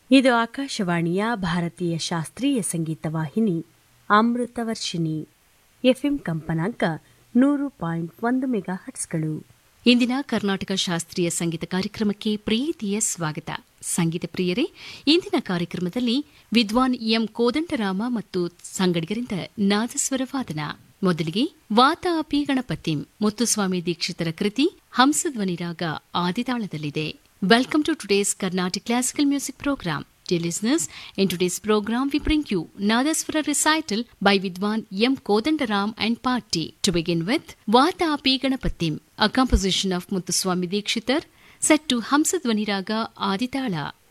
ಇದು ಆಕಾಶವಾಣಿಯ ಭಾರತೀಯ ಶಾಸ್ತ್ರೀಯ ಸಂಗೀತ ವಾಹಿನಿ ಅಮೃತವರ್ಷಿಣಿ ಎಫ್ಎಂ ಕಂಪನಾಂಕ ನೂರು ಪಾಯಿಂಟ್ ಒಂದು ಮೆಗಾ ಹಟ್ಸ್ಗಳು ಇಂದಿನ ಕರ್ನಾಟಕ ಶಾಸ್ತ್ರೀಯ ಸಂಗೀತ ಕಾರ್ಯಕ್ರಮಕ್ಕೆ ಪ್ರೀತಿಯ ಸ್ವಾಗತ ಸಂಗೀತ ಪ್ರಿಯರೇ ಇಂದಿನ ಕಾರ್ಯಕ್ರಮದಲ್ಲಿ ವಿದ್ವಾನ್ ಎಂ ಕೋದಂಡರಾಮ ಮತ್ತು ಸಂಗಡಿಗರಿಂದ ನಾದಸ್ವರ ವಾದನ ಮೊದಲಿಗೆ ವಾತ ಅಪಿ ಗಣಪತಿಂ ಮುತ್ತುಸ್ವಾಮಿ ದೀಕ್ಷಿತರ ಕೃತಿ ಹಂಸಧ್ವನಿ ರಾಗ ಆದಿತಾಳದಲ್ಲಿದೆ welcome to today's Carnatic classical music program Dear listeners, in today's program we bring you Nadaswara recital by Vidwan M. Kodandaram and Party. To begin with, Vata Api Ganapatim, a composition of Muthuswami Dikshitar, set to Hamsadvani Raga Aditala.